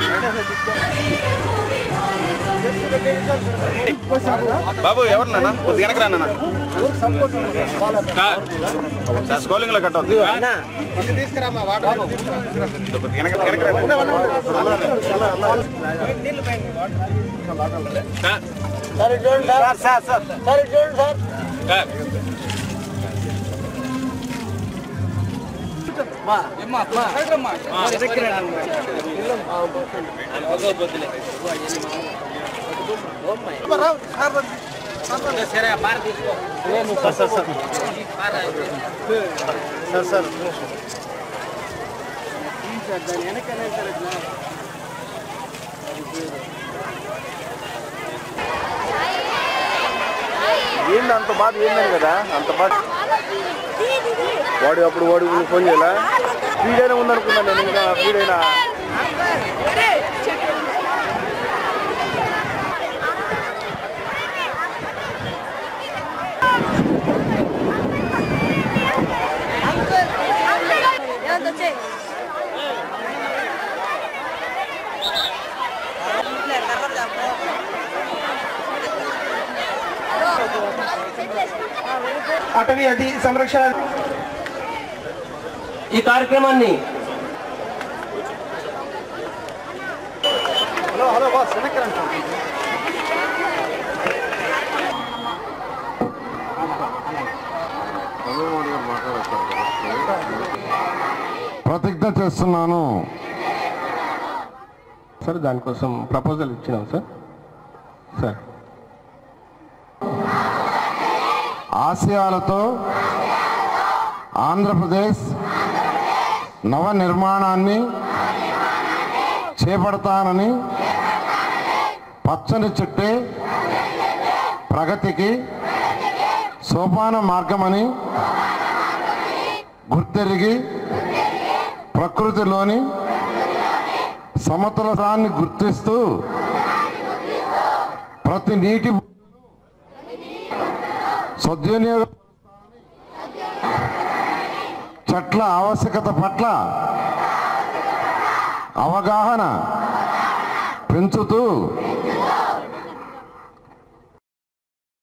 బాబు ఎవరు నాన్న కొద్దిగా వెనక రా నాన్న సార్ స్కోలింగ్ లో కట్ అవుతుంది కొద్దిగా వెనక వెనక రా. ఏంది అంత బాధ ఏందని కదా అంత బాధ వాడు అప్పుడు వాడు వీళ్ళు ఫోన్ చేయాలా స్పీడ్ అయినా ఉందనుకున్నాను నేను ఇంకా స్పీడ్ అయినా అటవీ అది సంరక్షణ ఈ కార్యక్రమాన్ని ప్రతిజ్ఞ చేస్తున్నాను సార్ దానికోసం ప్రపోజల్ ఇచ్చినాం సార్ సార్ ఆశయాలతో ఆంధ్రప్రదేశ్ నవ నిర్మాణాన్ని చేపడతానని పచ్చని చుట్టే ప్రగతికి సోపాన మార్గమని గుర్తెరిగి ప్రకృతిలోని సమతులతాన్ని గుర్తిస్తూ ప్రతి నీటి సద్వినియోగ చెట్ల ఆవశ్యకత పట్ల అవగాహన పెంచుతూ